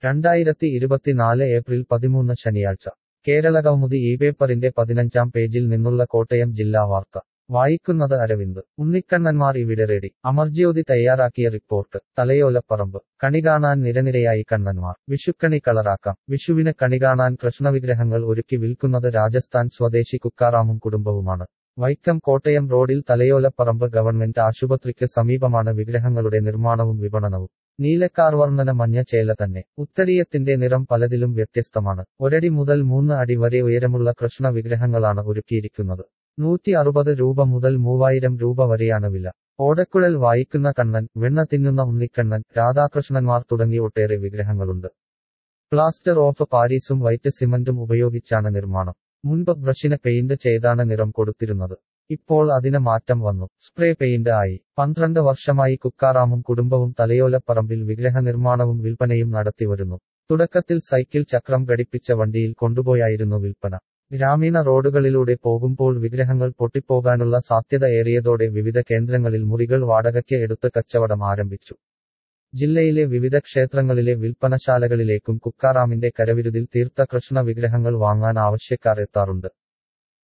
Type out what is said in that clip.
രണ്ടായിരത്തി ഇരുപത്തിനാല് ഏപ്രിൽ പതിമൂന്ന് ശനിയാഴ്ച കേരള കൗമുദി ഈ പേപ്പറിന്റെ പതിനഞ്ചാം പേജിൽ നിന്നുള്ള കോട്ടയം ജില്ലാ വാർത്ത വായിക്കുന്നത് അരവിന്ദ് ഉണ്ണിക്കണ്ണന്മാർ ഇവിടെ റെഡി അമർജ്യോതി തയ്യാറാക്കിയ റിപ്പോർട്ട് തലയോലപ്പറമ്പ് കണി കാണാൻ നിരനിരയായി കണ്ണന്മാർ വിഷുക്കണി കളറാക്കാം വിഷുവിന് കണി കാണാൻ കൃഷ്ണവിഗ്രഹങ്ങൾ ഒരുക്കി വിൽക്കുന്നത് രാജസ്ഥാൻ സ്വദേശി കുക്കാറാമും കുടുംബവുമാണ് വൈക്കം കോട്ടയം റോഡിൽ തലയോലപ്പറമ്പ് ഗവൺമെന്റ് ആശുപത്രിക്ക് സമീപമാണ് വിഗ്രഹങ്ങളുടെ നിർമ്മാണവും വിപണനവും നീലക്കാർവർണ്ണന മഞ്ഞ ചേല തന്നെ ഉത്തരീയത്തിന്റെ നിറം പലതിലും വ്യത്യസ്തമാണ് ഒരടി മുതൽ മൂന്ന് അടി വരെ ഉയരമുള്ള കൃഷ്ണ വിഗ്രഹങ്ങളാണ് ഒരുക്കിയിരിക്കുന്നത് നൂറ്റി അറുപത് രൂപ മുതൽ മൂവായിരം രൂപ വരെയാണ് വില ഓടക്കുഴൽ വായിക്കുന്ന കണ്ണൻ വെണ്ണ തിന്നുന്ന ഉണ്ണിക്കണ്ണൻ രാധാകൃഷ്ണന്മാർ തുടങ്ങി ഒട്ടേറെ വിഗ്രഹങ്ങളുണ്ട് പ്ലാസ്റ്റർ ഓഫ് പാരീസും വൈറ്റ് സിമന്റും ഉപയോഗിച്ചാണ് നിർമ്മാണം മുൻപ് ബ്രഷിന് പെയിന്റ് ചെയ്താണ് നിറം കൊടുത്തിരുന്നത് ഇപ്പോൾ അതിന് മാറ്റം വന്നു സ്പ്രേ പെയിന്റ് ആയി പന്ത്രണ്ട് വർഷമായി കുക്കാറാമും കുടുംബവും തലയോലപ്പറമ്പിൽ വിഗ്രഹ നിർമ്മാണവും വിൽപ്പനയും നടത്തിവരുന്നു തുടക്കത്തിൽ സൈക്കിൾ ചക്രം ഘടിപ്പിച്ച വണ്ടിയിൽ കൊണ്ടുപോയായിരുന്നു വിൽപ്പന ഗ്രാമീണ റോഡുകളിലൂടെ പോകുമ്പോൾ വിഗ്രഹങ്ങൾ പൊട്ടിപ്പോകാനുള്ള സാധ്യത ഏറിയതോടെ വിവിധ കേന്ദ്രങ്ങളിൽ മുറികൾ വാടകയ്ക്ക് എടുത്ത് കച്ചവടം ആരംഭിച്ചു ജില്ലയിലെ വിവിധ ക്ഷേത്രങ്ങളിലെ വിൽപ്പനശാലകളിലേക്കും കുക്കാറാമിന്റെ കരവിരുതിൽ തീർത്ത കൃഷ്ണ വിഗ്രഹങ്ങൾ വാങ്ങാൻ ആവശ്യക്കാർ എത്താറുണ്ട്